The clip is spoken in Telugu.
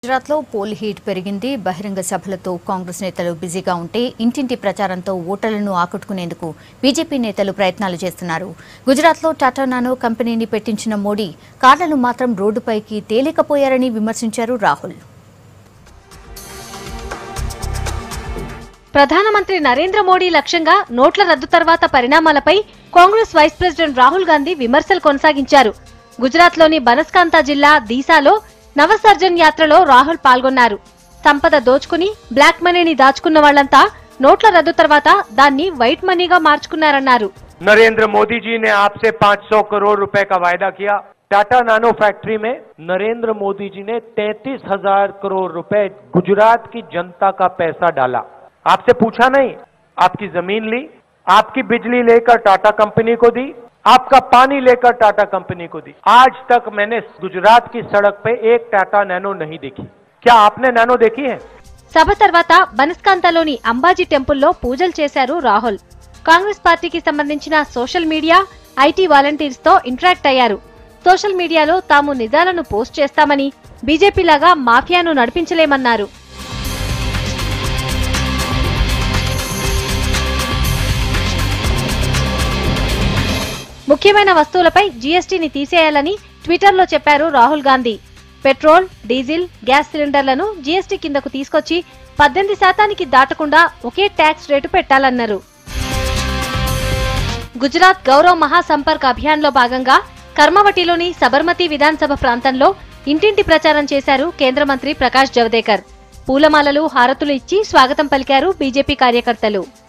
గుజరాత్లో పోల్ హీట్ పెరిగింది బహిరంగ సభలతో కాంగ్రెస్ నేతలు బిజీగా ఉంటే ఇంటింటి ప్రచారంతో ఓటర్లను ఆకట్టుకునేందుకు బీజేపీ నేతలు ప్రయత్నాలు చేస్తున్నారు గుజరాత్లో టాటా నానో కంపెనీని పెట్టించిన మోడీ కార్లను మాత్రం రోడ్డుపైకి తేలికపోయారని విమర్శించారు రాహుల్ ప్రధానమంత్రి నరేంద్ర మోడీ లక్ష్యంగా నోట్ల రద్దు తర్వాత పరిణామాలపై కాంగ్రెస్ వైస్ ప్రెసిడెంట్ రాహుల్ గాంధీ విమర్శలు కొనసాగించారు గుజరాత్లోని బనస్కాంతా జిల్లా దీసాలో నవసర్జన్ యాత్రలో రాహుల్ పాల్గొన్నారు సంపద దోచుకుని బ్లాక్ మనీని దాచుకున్న వాళ్లంతా నోట్ల రద్దు తర్వాత దాన్ని వైట్ మనీగా మార్చుకున్నారన్నారు नरेंद्र मोदी जी ने आपसे 500 करोड़ रुपए का वायदा किया टाटा नानो फैक्ट्री में नरेंद्र मोदी जी ने तैतीस हजार करोड़ रुपए गुजरात की जनता का पैसा डाला आपसे पूछा नहीं आपकी जमीन ली आपकी बिजली लेकर टाटा कंपनी को दी आपका पानी लेकर टाटा कंपनी को दी आज तक मैंने गुजरात की सड़क पे एक टाटा नैनो नहीं देखी क्या आपने नैनो देखी है సభ తర్వాత బనస్కాంతలోని అంబాజీ టెంపుల్లో పూజలు చేశారు రాహుల్ కాంగ్రెస్ పార్టీకి సంబంధించిన సోషల్ మీడియా ఐటీ వాలంటీర్స్ తో ఇంటరాక్ట్ అయ్యారు సోషల్ మీడియాలో తాము నిజాలను పోస్ట్ చేస్తామని బీజేపీలాగా మాఫియాను నడిపించలేమన్నారు ముఖ్యమైన వస్తువులపై జీఎస్టీని తీసేయాలని ట్విట్టర్లో చెప్పారు Rahul Gandhi petrol diesel gas సిలిండర్లను జీఎస్టీ కిందకు తీసుకొచ్చి పద్దెనిమిది శాతానికి దాటకుండా ఒకే ట్యాక్స్ రేటు పెట్టాలన్నారు గుజరాత్ గౌరవ్ మహాసంపర్క్ అభియాన్లో భాగంగా కర్మవటిలోని సబర్మతి విధానసభ ప్రాంతంలో ఇంటింటి ప్రచారం చేశారు కేంద్ర మంత్రి ప్రకాష్ జవదేకర్ పూలమాలలు హారతులు ఇచ్చి స్వాగతం పలికారు బీజేపీ కార్యకర్తలు